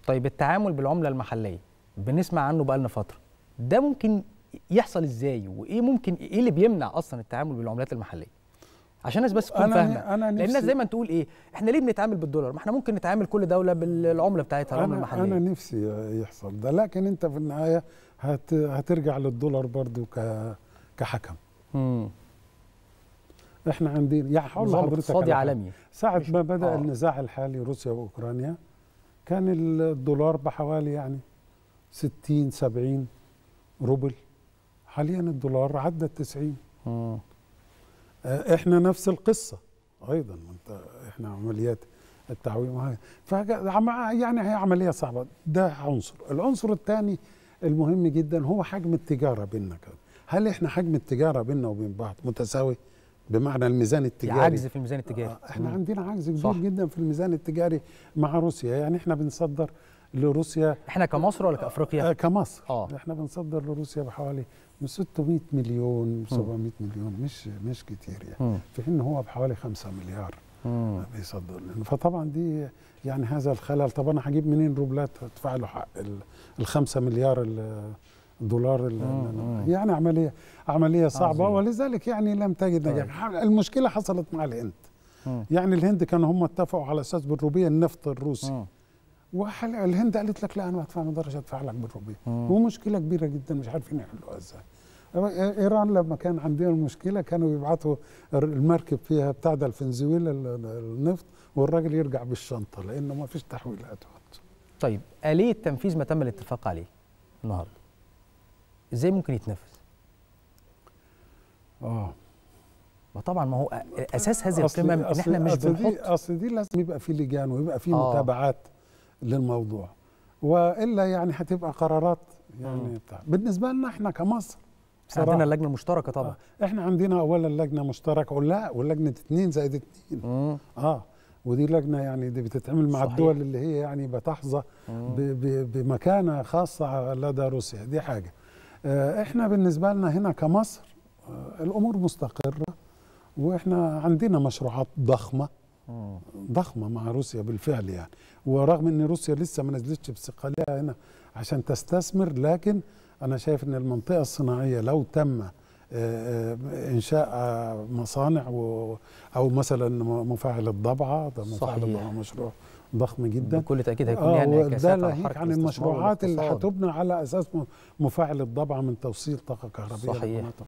طيب التعامل بالعمله المحليه بنسمع عنه بقالنا فتره ده ممكن يحصل ازاي وايه ممكن ايه اللي بيمنع اصلا التعامل بالعملات المحليه عشان الناس بس تكون أنا- فاهمه أنا لان الناس نفسي- دايما تقول ايه احنا ليه بنتعامل بالدولار ما احنا ممكن نتعامل كل دوله بالعمله بتاعتها العمله انا المحليه انا نفسي يحصل ده لكن انت في النهايه هت هترجع للدولار برضو ك كحكم مم. احنا عندنا يعني هقول نظام لحضرتك اقتصادي على حاجة. عالمي ساعة مش- ما بدأ آه. النزاع الحالي روسيا وأوكرانيا كان الدولار بحوالي يعني 60 70 روبل حاليا الدولار عدى ال 90 مم. آه، احنا نفس القصة أيضا ما انت احنا عمليات التعويم وهي فعم- يعني هي عملية صعبة ده عنصر العنصر الثاني المهم جدا هو حجم التجارة بيننا كده. هل احنا حجم التجارة بيننا وبين بعض متساوي بمعنى الميزان في التجاري عجز في الميزان التجاري آه، احنا مم. عندنا عجز كبير صح. جدا في الميزان التجاري مع روسيا يعني احنا بنصدر لروسيا احنا كمصر ولا آه كافريقيا كمصر آه. احنا بنصدر لروسيا بحوالي من 600 مليون 700 مليون مش مش كتير يعني مم. في حين هو بحوالي 5 مليار مم. بيصدر لنا فطبعا دي يعني هذا الخلل طب انا هجيب منين روبلات ادفع له حق ال- الخمسة مليار ال- الدولار ال- مم. يعني عمليه عمليه صعبه عظيم. ولذلك يعني لم تجد طيب. نجاح المشكله حصلت مع الهند مم. يعني الهند كانوا هم اتفقوا على اساس بالروبيه النفط الروسي مم. والهند قالت لك لا انا بدفع ما اقدرش ادفع لك بالروبيه مم. ومشكله كبيره جدا مش عارفين يحلوها ازاي ايران لما كان عندنا المشكله كانوا بيبعتوا المركب فيها بتاع ده الفنزويلا ال- ال- النفط والراجل يرجع بالشنطه لانه ما فيش تحويلات طيب آلية تنفيذ ما تم الاتفاق عليه النهارده ازاي ممكن يتنفذ؟ اه ما طبعا ما هو اساس هذه أصل- القمم ان أصل- احنا مش أصل دي بنحط اصل دي لازم يبقى في لجان ويبقى في آه. متابعات للموضوع والا يعني هتبقى قرارات يعني مم. بتاع بالنسبه لنا احنا كمصر إحنا عندنا اللجنه المشتركه طبعا آه. احنا عندنا اولا لجنه مشتركه ولا ولجنه اثنين زائد اثنين مم. اه ودي لجنه يعني دي بتتعمل مع صحيح. الدول اللي هي يعني بتحظى مم. ب- ب- بمكانه خاصه لدى روسيا دي حاجه آه احنا بالنسبه لنا هنا كمصر آه الامور مستقره واحنا عندنا مشروعات ضخمه مم. ضخمه مع روسيا بالفعل يعني ورغم ان روسيا لسه ما نزلتش بثقلها هنا عشان تستثمر لكن انا شايف ان المنطقه الصناعيه لو تم آه، آه، انشاء آه، مصانع و- او مثلا م- مفاعل الضبعه ده مفاعل صحيح. الضبعه مشروع ضخم جدا بكل تاكيد هيكون ليها اه انعكاسات وده على ناهيك حركه عن الاستثمار المشروعات اللي والاقتصاد. هتبنى على اساس م- مفاعل الضبعه من توصيل طاقه كهربائيه صحيح. للمناطق